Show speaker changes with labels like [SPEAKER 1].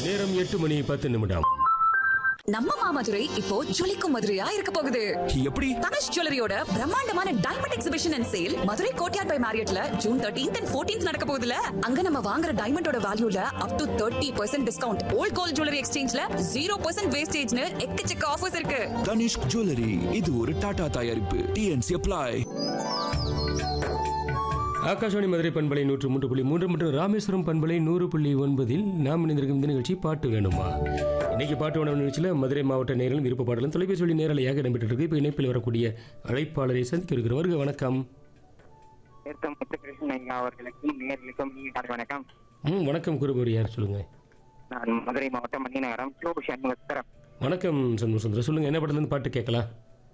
[SPEAKER 1] நேரம் எட்டு மணி பத்து நிமிடம்
[SPEAKER 2] நம்ம மாமதுரை இப்போ ஜொலிக்கும் மதுரையா இருக்க போகுது
[SPEAKER 3] எப்படி
[SPEAKER 2] தனுஷ் ஜுவல்லரியோட பிரம்மாண்டமான diamond exhibition and sale Madurai Courtyard by மேரியட்ல ஜூன் தேர்ட்டீன்த் அண்ட் ஃபோர்டீன்த் நடக்க போகுதுல அங்க நம்ம வாங்குற டைமண்டோட வேல்யூல up to thirty percent discount old gold jewellery எக்ஸ்சேஞ்ச்ல ஜீரோ பர்சன்ட் வேஸ்டேஜ்னு எக்கச்சக்க ஆஃபர்ஸ் இருக்கு
[SPEAKER 3] தனிஷ்க் ஜுவல்லரி இது ஒரு டாடா தயாரிப்பு டிஎன்சி அப்ளை
[SPEAKER 1] ஆகாஷவாணி மதுரை பண்பலை நூற்று மூன்று புள்ளி மூன்று மற்றும் ராமேஸ்வரம் பண்பலை நூறு புள்ளி ஒன்பதில் நாம் இணைந்திருக்கும் இந்த நிகழ்ச்சி பாட்டு வேணுமா இன்னைக்கு பாட்டு வேணும் நிகழ்ச்சியில் மதுரை மாவட்ட நேரலும் விருப்ப பாடலும் தொலைபேசி வழி நேரலையாக இடம்பெற்று இருக்கு இப்போ இணைப்பில் வரக்கூடிய அழைப்பாளரை சந்திக்க இருக்கிற வருக வணக்கம்
[SPEAKER 4] ஏத்த முத்துகிருஷ்ணன் ஐயா அவர்களுக்கும் நேர்களுக்கும் நீங்க வணக்கம்
[SPEAKER 1] ம் வணக்கம் குருபவர் யார் சொல்லுங்க
[SPEAKER 4] நான் மதுரை மாவட்டம் மணிநகரம் சோ சண்முகஸ்தரம்
[SPEAKER 1] வணக்கம் சண்முக சுந்தரம் சொல்லுங்க என்ன படத்துலேருந்து பாட்டு கேட்கலாம்